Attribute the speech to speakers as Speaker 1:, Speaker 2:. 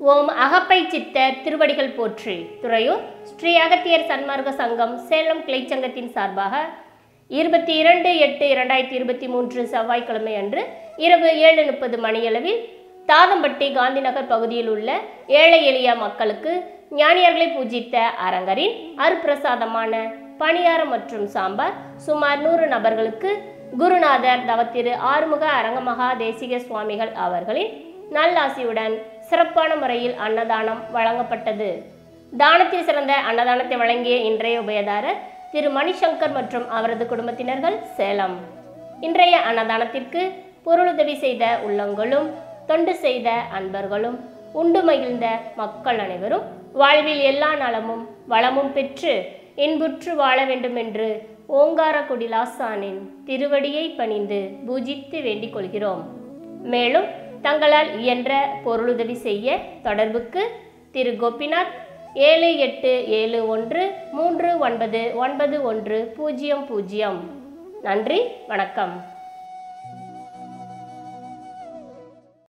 Speaker 1: ஓம் அகப்பை சித்தர் திருவடிகள் போற்றி துறையூர் ஸ்ரீ அகத்தியர் சன்மார்க்க சங்கம் சேலம் கிளைச்சங்கத்தின் சார்பாக இருபத்தி இரண்டு எட்டு இரண்டாயிரத்தி இருபத்தி மூன்று செவ்வாய்க்கிழமை அன்று இரவு ஏழு முப்பது மணியளவில் தாதம்பட்டி காந்திநகர் பகுதியில் உள்ள ஏழை எளிய மக்களுக்கு ஞானியர்களை பூஜித்த அரங்கரின் அருப்பிரசாதமான பணியாரம் மற்றும் சாம்பார் சுமார் நூறு நபர்களுக்கு குருநாதர் தவத்திரு ஆறுமுக அரங்கமகா தேசிக சுவாமிகள் அவர்களின் நல்லாசியுடன் சிறப்பான முறையில் அன்னதானம் வழங்கப்பட்டது தானத்தில் சிறந்த அன்னதானத்தை வழங்கிய இன்றைய உபயதாரர் திரு மணிசங்கர் மற்றும் அவரது குடும்பத்தினர்கள் சேலம் இன்றைய அன்னதானத்திற்கு பொருளுதவி செய்த உள்ளங்களும் தொண்டு செய்த அன்பர்களும் உண்டு மகிழ்ந்த மக்கள் அனைவரும் வாழ்வில் எல்லா நலமும் வளமும் பெற்று இன்புற்று வாழ வேண்டும் என்று ஓங்கார குடிலாசானின் திருவடியை பணிந்து பூஜித்து வேண்டிக் கொள்கிறோம் மேலும் தங்களால் இயன்ற பொருளுதவி செய்ய தொடர்புக்கு திரு கோபிநாத் ஏழு எட்டு ஏழு ஒன்று மூன்று ஒன்பது ஒன்பது ஒன்று பூஜ்ஜியம் பூஜ்ஜியம் நன்றி வணக்கம்